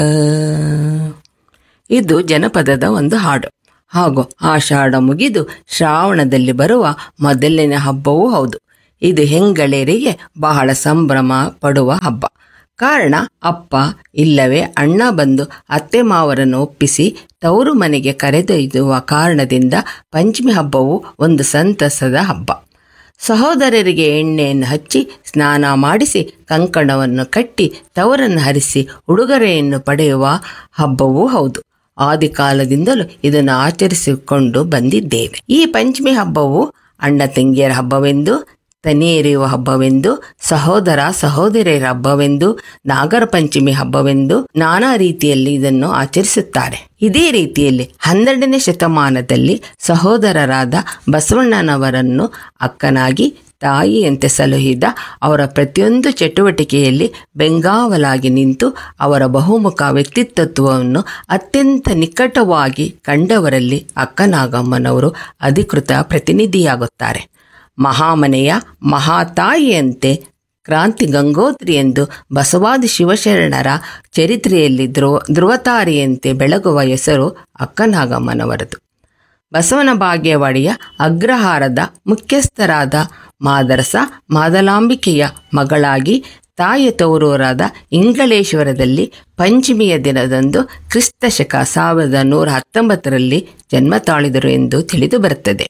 ಇದು ಜನಪದದ ಒಂದು ಹಾಡು ಹಾಗೂ ಆಷಾಢ ಮುಗಿದು ಶ್ರಾವಣದಲ್ಲಿ ಬರುವ ಮೊದಲನೇ ಹಬ್ಬವೂ ಹೌದು ಇದು ಹೆಂಗಳೆಯರಿಗೆ ಬಹಳ ಸಂಭ್ರಮ ಪಡುವ ಹಬ್ಬ ಕಾರಣ ಅಪ್ಪ ಇಲ್ಲವೇ ಅಣ್ಣ ಬಂದು ಅತ್ತೆ ಮಾವರನ್ನು ಒಪ್ಪಿಸಿ ತವರು ಮನೆಗೆ ಕರೆದೊಯ್ಯುವ ಕಾರಣದಿಂದ ಪಂಚಮಿ ಹಬ್ಬವು ಒಂದು ಸಂತಸದ ಹಬ್ಬ ಸಹೋದರರಿಗೆ ಎಣ್ಣೆಯನ್ನು ಹಚ್ಚಿ ಸ್ನಾನ ಮಾಡಿಸಿ ಕಂಕಣವನ್ನು ಕಟ್ಟಿ ತವರನ್ನು ಹರಿಸಿ ಉಡುಗೊರೆಯನ್ನು ಪಡೆಯುವ ಹಬ್ಬವೂ ಹೌದು ಆದಿಕಾಲದಿಂದಲೂ ಇದನ್ನು ಆಚರಿಸಿಕೊಂಡು ಬಂದಿದ್ದೇವೆ ಈ ಪಂಚಮಿ ಹಬ್ಬವು ಅಣ್ಣ ತಂಗಿಯರ ಹಬ್ಬವೆಂದು ತನಿಯರಿಯುವ ಹಬ್ಬವೆಂದು ಸಹೋದರ ಸಹೋದರಿಯರ ಹಬ್ಬವೆಂದು ನಾಗರ ಪಂಚಮಿ ಹಬ್ಬವೆಂದು ನಾನಾ ರೀತಿಯಲ್ಲಿ ಇದನ್ನು ಆಚರಿಸುತ್ತಾರೆ ಇದೇ ರೀತಿಯಲ್ಲಿ ಹನ್ನೆರಡನೇ ಶತಮಾನದಲ್ಲಿ ಸಹೋದರರಾದ ಬಸವಣ್ಣನವರನ್ನು ಅಕ್ಕನಾಗಿ ತಾಯಿಯಂತೆ ಸಲುಹಿದ ಅವರ ಪ್ರತಿಯೊಂದು ಚಟುವಟಿಕೆಯಲ್ಲಿ ಬೆಂಗಾವಲಾಗಿ ನಿಂತು ಅವರ ಬಹುಮುಖ ವ್ಯಕ್ತಿತ್ವವನ್ನು ಅತ್ಯಂತ ನಿಕಟವಾಗಿ ಕಂಡವರಲ್ಲಿ ಅಕ್ಕನಾಗಮ್ಮನವರು ಅಧಿಕೃತ ಪ್ರತಿನಿಧಿಯಾಗುತ್ತಾರೆ ಮಹಾಮನೆಯ ಮಹಾತಾಯಿಯಂತೆ ಕ್ರಾಂತಿ ಗಂಗೋತ್ರಿ ಎಂದು ಬಸವಾದಿ ಶಿವಶರಣರ ಚರಿತ್ರೆಯಲ್ಲಿ ಧ್ರುವ ಧ್ರುವತಾರಿಯಂತೆ ಬೆಳಗುವ ಹೆಸರು ಅಕ್ಕನಾಗಮ್ಮನವರದು ಬಸವನ ಬಾಗೇವಾಡಿಯ ಅಗ್ರಹಾರದ ಮುಖ್ಯಸ್ಥರಾದ ಮಾದರಸ ಮಾದಲಾಂಬಿಕೆಯ ಮಗಳಾಗಿ ತಾಯಿಯ ತೌರೂರಾದ ಇಂಗಳೇಶ್ವರದಲ್ಲಿ ಪಂಚಮಿಯ ದಿನದಂದು ಕ್ರಿಸ್ತ ಶಕ ಸಾವಿರದ ನೂರ ಹತ್ತೊಂಬತ್ತರಲ್ಲಿ ಜನ್ಮ ತಾಳಿದರು ಎಂದು ತಿಳಿದು ಬರುತ್ತದೆ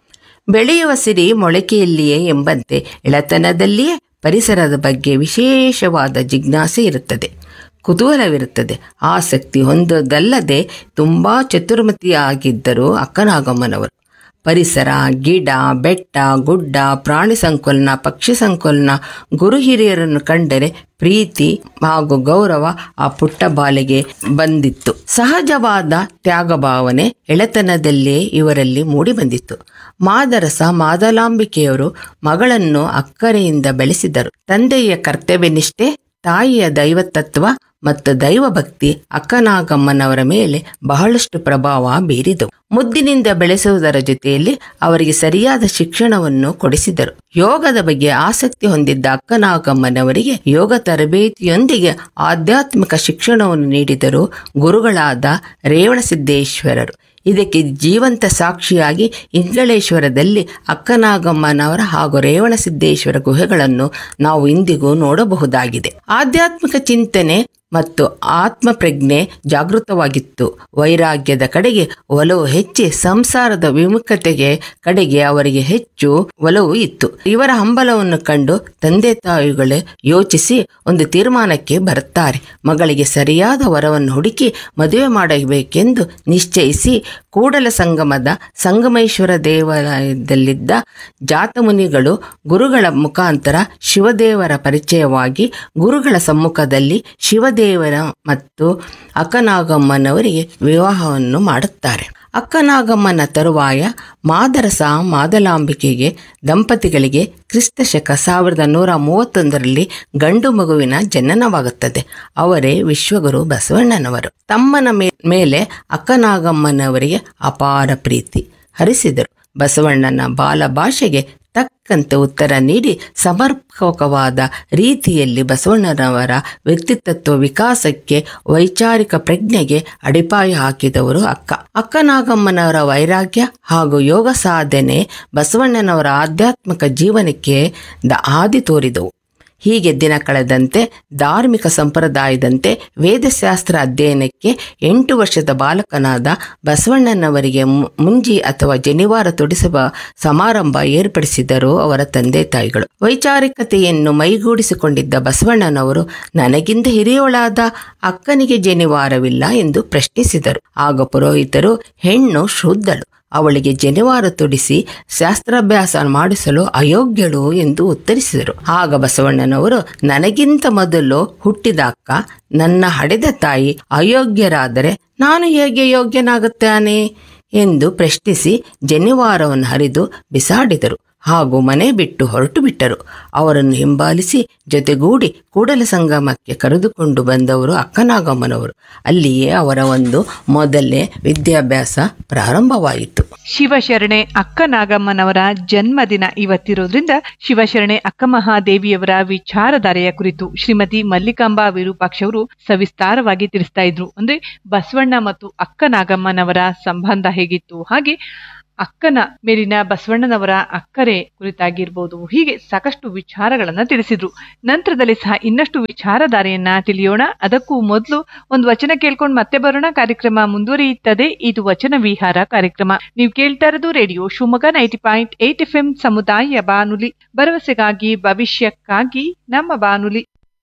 ಬೆಳೆಯುವ ಸಿರಿ ಮೊಳಕೆಯಲ್ಲಿಯೇ ಎಂಬಂತೆ ಎಳತನದಲ್ಲಿಯೇ ಪರಿಸರದ ಬಗ್ಗೆ ವಿಶೇಷವಾದ ಜಿಜ್ಞಾಸೆ ಇರುತ್ತದೆ ಕುತೂಹಲವಿರುತ್ತದೆ ಆಸಕ್ತಿ ಹೊಂದೋದಲ್ಲದೆ ತುಂಬ ಚತುರ್ಮತಿಯಾಗಿದ್ದರು ಅಕ್ಕನಾಗಮ್ಮನವರು ಪರಿಸರ ಗಿಡ ಬೆಟ್ಟ ಗುಡ್ಡ ಪ್ರಾಣಿ ಸಂಕುಲನ ಪಕ್ಷಿ ಸಂಕುಲನ ಗುರು ಹಿರಿಯರನ್ನು ಕಂಡರೆ ಪ್ರೀತಿ ಹಾಗೂ ಗೌರವ ಆ ಪುಟ್ಟ ಬಾಲೆಗೆ ಬಂದಿತ್ತು ಸಹಜವಾದ ತ್ಯಾಗ ಭಾವನೆ ಎಳೆತನದಲ್ಲೇ ಇವರಲ್ಲಿ ಮೂಡಿಬಂದಿತ್ತು ಮಾದರಸ ಮಾದಲಾಂಬಿಕೆಯವರು ಮಗಳನ್ನು ಅಕ್ಕರೆಯಿಂದ ಬೆಳೆಸಿದರು ತಂದೆಯ ಕರ್ತವ್ಯನಿಷ್ಠೆ ತಾಯಿಯ ದೈವತತ್ವ ಮತ್ತು ದೈವಭಕ್ತಿ ಅಕ್ಕನಾಗಮ್ಮನವರ ಮೇಲೆ ಬಹಳಷ್ಟು ಪ್ರಭಾವ ಬೀರಿದವು ಮುದ್ದಿನಿಂದ ಬೆಳೆಸುವುದರ ಜೊತೆಯಲ್ಲಿ ಅವರಿಗೆ ಸರಿಯಾದ ಶಿಕ್ಷಣವನ್ನು ಕೊಡಿಸಿದರು ಯೋಗದ ಬಗ್ಗೆ ಆಸಕ್ತಿ ಹೊಂದಿದ್ದ ಅಕ್ಕನಾಗಮ್ಮನವರಿಗೆ ಯೋಗ ತರಬೇತಿಯೊಂದಿಗೆ ಆಧ್ಯಾತ್ಮಿಕ ಶಿಕ್ಷಣವನ್ನು ನೀಡಿದರು ಗುರುಗಳಾದ ರೇವಣಸಿದ್ದೇಶ್ವರರು ಇದಕ್ಕೆ ಜೀವಂತ ಸಾಕ್ಷಿಯಾಗಿ ಇಂಗಳೇಶ್ವರದಲ್ಲಿ ಅಕ್ಕನಾಗಮ್ಮನವರ ಹಾಗೂ ರೇವಣಸಿದ್ದೇಶ್ವರ ಗುಹೆಗಳನ್ನು ನಾವು ಇಂದಿಗೂ ನೋಡಬಹುದಾಗಿದೆ ಆಧ್ಯಾತ್ಮಿಕ ಚಿಂತನೆ ಮತ್ತು ಆತ್ಮಪ್ರಜ್ಞೆ ಜಾಗೃತವಾಗಿತ್ತು ವೈರಾಗ್ಯದ ಕಡೆಗೆ ಒಲವು ಹೆಚ್ಚಿ ಸಂಸಾರದ ವಿಮುಖತೆಗೆ ಕಡೆಗೆ ಅವರಿಗೆ ಹೆಚ್ಚು ಒಲವು ಇತ್ತು ಇವರ ಹಂಬಲವನ್ನು ಕಂಡು ತಂದೆ ತಾಯಿಗಳೇ ಯೋಚಿಸಿ ಒಂದು ತೀರ್ಮಾನಕ್ಕೆ ಬರುತ್ತಾರೆ ಮಗಳಿಗೆ ಸರಿಯಾದ ವರವನ್ನು ಹುಡುಕಿ ಮದುವೆ ಮಾಡಬೇಕೆಂದು ನಿಶ್ಚಯಿಸಿ ಕೂಡಲ ಸಂಗಮದ ಸಂಗಮೇಶ್ವರ ದೇವಾಲಯದಲ್ಲಿದ್ದ ಜಾತಮುನಿಗಳು ಗುರುಗಳ ಮುಖಾಂತರ ಶಿವದೇವರ ಪರಿಚಯವಾಗಿ ಗುರುಗಳ ಸಮ್ಮುಖದಲ್ಲಿ ಶಿವದೇವರ ಮತ್ತು ಅಕ್ಕನಾಗಮ್ಮನವರಿಗೆ ವಿವಾಹವನ್ನು ಮಾಡುತ್ತಾರೆ ಅಕ್ಕನಾಗಮ್ಮನ ತರುವಾಯ ಮಾದರಸ ಮಾದಲಾಂಬಿಕೆಗೆ ದಂಪತಿಗಳಿಗೆ ಕ್ರಿಸ್ತ ಶಕ ಸಾವಿರದ ನೂರ ಮೂವತ್ತೊಂದರಲ್ಲಿ ಗಂಡು ಮಗುವಿನ ಜನನವಾಗುತ್ತದೆ ಅವರೇ ವಿಶ್ವಗುರು ಬಸವಣ್ಣನವರು ತಮ್ಮನ ಮೇ- ಮೇಲೆ ಅಕ್ಕನಾಗಮ್ಮನವರಿಗೆ ಅಪಾರ ಪ್ರೀತಿ ಹರಿಸಿದರು ಬಸವಣ್ಣನ ಬಾಲ ಭಾಷೆಗೆ ತಕ್ಕಂತೆ ಉತ್ತರ ನೀಡಿ ಸಮರ್ಪಕವಾದ ರೀತಿಯಲ್ಲಿ ಬಸವಣ್ಣನವರ ವ್ಯಕ್ತಿತ್ವ ವಿಕಾಸಕ್ಕೆ ವೈಚಾರಿಕ ಪ್ರಜ್ಞೆಗೆ ಅಡಿಪಾಯ ಹಾಕಿದವರು ಅಕ್ಕ ಅಕ್ಕನಾಗಮ್ಮನವರ ವೈರಾಗ್ಯ ಹಾಗೂ ಯೋಗ ಸಾಧನೆ ಬಸವಣ್ಣನವರ ಆಧ್ಯಾತ್ಮಿಕ ಜೀವನಕ್ಕೆ ದ ಹಾದಿ ತೋರಿದವು ಹೀಗೆ ದಿನ ಕಳೆದಂತೆ ಧಾರ್ಮಿಕ ಸಂಪ್ರದಾಯದಂತೆ ವೇದಶಾಸ್ತ್ರ ಅಧ್ಯಯನಕ್ಕೆ ಎಂಟು ವರ್ಷದ ಬಾಲಕನಾದ ಬಸವಣ್ಣನವರಿಗೆ ಮು- ಮುಂಜಿ ಅಥವಾ ಜನಿವಾರ ತೊಡಿಸುವ ಸಮಾರಂಭ ಏರ್ಪಡಿಸಿದರು ಅವರ ತಂದೆ ತಾಯಿಗಳು ವೈಚಾರಿಕತೆಯನ್ನು ಮೈಗೂಡಿಸಿಕೊಂಡಿದ್ದ ಬಸವಣ್ಣನವರು ನನಗಿಂತ ಹಿರಿಯವಳಾದ ಅಕ್ಕನಿಗೆ ಜನಿವಾರವಿಲ್ಲ ಎಂದು ಪ್ರಶ್ನಿಸಿದರು ಆಗ ಪುರೋಹಿತರು ಹೆಣ್ಣು ಶುದ್ಧಳು ಅವಳಿಗೆ ಜನಿವಾರ ತೊಡಿಸಿ ಶಾಸ್ತ್ರಾಭ್ಯಾಸ ಮಾಡಿಸಲು ಅಯೋಗ್ಯಳು ಎಂದು ಉತ್ತರಿಸಿದರು ಆಗ ಬಸವಣ್ಣನವರು ನನಗಿಂತ ಮೊದಲು ಹುಟ್ಟಿದ ಅಕ್ಕ ನನ್ನ ಹಡೆದ ತಾಯಿ ಅಯೋಗ್ಯರಾದರೆ ನಾನು ಹೇಗೆ ಯೋಗ್ಯನಾಗುತ್ತಾನೆ ಎಂದು ಪ್ರಶ್ನಿಸಿ ಜನಿವಾರವನ್ನು ಹರಿದು ಬಿಸಾಡಿದರು ಹಾಗೂ ಮನೆ ಬಿಟ್ಟು ಹೊರಟು ಬಿಟ್ಟರು ಅವರನ್ನು ಹಿಂಬಾಲಿಸಿ ಜೊತೆಗೂಡಿ ಕೂಡಲ ಸಂಗಮಕ್ಕೆ ಕರೆದುಕೊಂಡು ಬಂದವರು ಅಕ್ಕನಾಗಮ್ಮನವರು ಅಲ್ಲಿಯೇ ಅವರ ಒಂದು ಮೊದಲನೇ ವಿದ್ಯಾಭ್ಯಾಸ ಪ್ರಾರಂಭವಾಯಿತು ಶಿವಶರಣೆ ಅಕ್ಕ ನಾಗಮ್ಮನವರ ಜನ್ಮದಿನ ಇವತ್ತಿರೋದ್ರಿಂದ ಶಿವಶರಣೆ ಅಕ್ಕ ಮಹಾದೇವಿಯವರ ವಿಚಾರಧಾರೆಯ ಕುರಿತು ಶ್ರೀಮತಿ ಮಲ್ಲಿಕಾಂಬಾ ವಿರೂಪಾಕ್ಷ ಅವರು ಸವಿಸ್ತಾರವಾಗಿ ತಿಳಿಸ್ತಾ ಇದ್ರು ಅಂದ್ರೆ ಬಸವಣ್ಣ ಮತ್ತು ಅಕ್ಕ ನಾಗಮ್ಮನವರ ಸಂಬಂಧ ಹೇಗಿತ್ತು ಹಾಗೆ ಅಕ್ಕನ ಮೇಲಿನ ಬಸವಣ್ಣನವರ ಅಕ್ಕರೆ ಕುರಿತಾಗಿರ್ಬೋದು ಹೀಗೆ ಸಾಕಷ್ಟು ವಿಚಾರಗಳನ್ನ ತಿಳಿಸಿದ್ರು ನಂತರದಲ್ಲಿ ಸಹ ಇನ್ನಷ್ಟು ವಿಚಾರಧಾರೆಯನ್ನ ತಿಳಿಯೋಣ ಅದಕ್ಕೂ ಮೊದಲು ಒಂದು ವಚನ ಕೇಳ್ಕೊಂಡು ಮತ್ತೆ ಬರೋಣ ಕಾರ್ಯಕ್ರಮ ಮುಂದುವರಿಯುತ್ತದೆ ಇದು ವಚನ ವಿಹಾರ ಕಾರ್ಯಕ್ರಮ ನೀವು ಕೇಳ್ತಾ ಇರೋದು radio Shivamogga ninety point eight F M ಸಮುದಾಯ ಬಾನುಲಿ ಭರವಸೆಗಾಗಿ ಭವಿಷ್ಯಕ್ಕಾಗಿ ನಮ್ಮ ಬಾನುಲಿ